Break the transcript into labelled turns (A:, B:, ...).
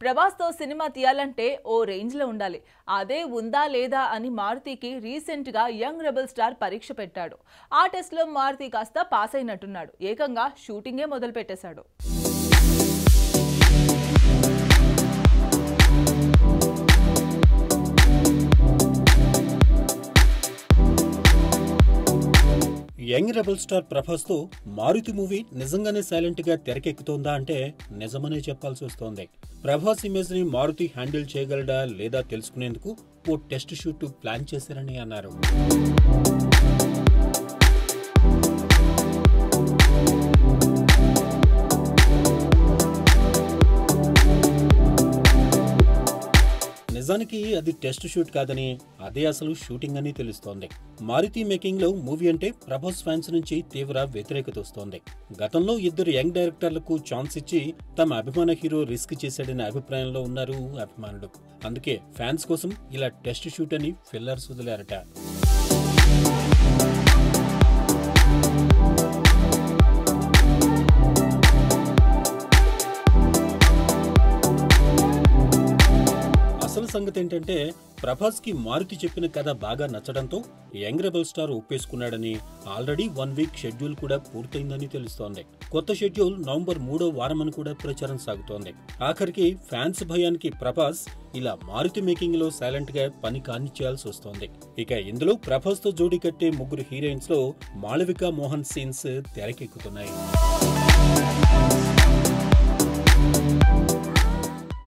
A: ప్రభాస్తో cinema తీయాలంటే ఓ రేంజ్లో ఉండాలి అదే ఉందా లేదా అని మారుతికి రీసెంట్గా యంగ్ రెబల్ స్టార్ పరీక్ష పెట్టాడు ఆ టెస్ట్లో మారుతి కాస్త పాస్ అయినట్టున్నాడు ఏకంగా షూటింగే మొదలు పెట్టేశాడు
B: యంగ్ రెబల్ స్టార్ ప్రభాస్ తో మారుతి మూవీ నిజంగానే సైలెంట్ గా తెరకెక్కుతోందా అంటే నిజమనే చెప్పాల్సి వస్తోంది ప్రభాస్ ఇమేజ్ ని మారుతి హ్యాండిల్ చేయగలడా లేదా తెలుసుకునేందుకు ఓ టెస్ట్ షూట్ ప్లాన్ చేశారని అన్నారు నిజానికి అది టెస్ట్ షూట్ కాదని అదే అసలు షూటింగ్ అని తెలుస్తోంది మారుతి మేకింగ్ లో మూవీ అంటే ప్రభాస్ ఫ్యాన్స్ నుంచి తీవ్ర వ్యతిరేకత వస్తోంది గతంలో ఇద్దరు యంగ్ డైరెక్టర్లకు ఛాన్స్ ఇచ్చి తమ అభిమాన హీరో రిస్క్ చేశాడనే అభిప్రాయంలో ఉన్నారు అభిమానులు అందుకే ఫ్యాన్స్ కోసం ఇలా టెస్ట్ షూట్ అని ఫిల్లర్స్ వదిలారట అసలు సంగతి ఏంటంటే ప్రభాస్ కి మారుతి చెప్పిన కథ బాగా నచ్చడంతో యంగ్ రెబల్ స్టార్ ఒప్పేసుకున్నాడని ఆల్రెడీ వన్ వీక్ షెడ్యూల్ కూడా పూర్తయిందని తెలుస్తోంది కొత్త షెడ్యూల్ నవంబర్ మూడో వారమని కూడా ప్రచారం సాగుతోంది ఆఖరికి ఫ్యాన్స్ భయానికి ప్రభాస్ ఇలా మారుతి మేకింగ్ లో సైలెంట్ గా పని కానిచ్చేయాల్సి వస్తోంది ఇక ఇందులో ప్రభాస్ తో జోడీ కట్టే ముగ్గురు హీరోయిన్స్ లో మాళవిక మోహన్ సీన్స్ తెరకెక్కుతున్నాయి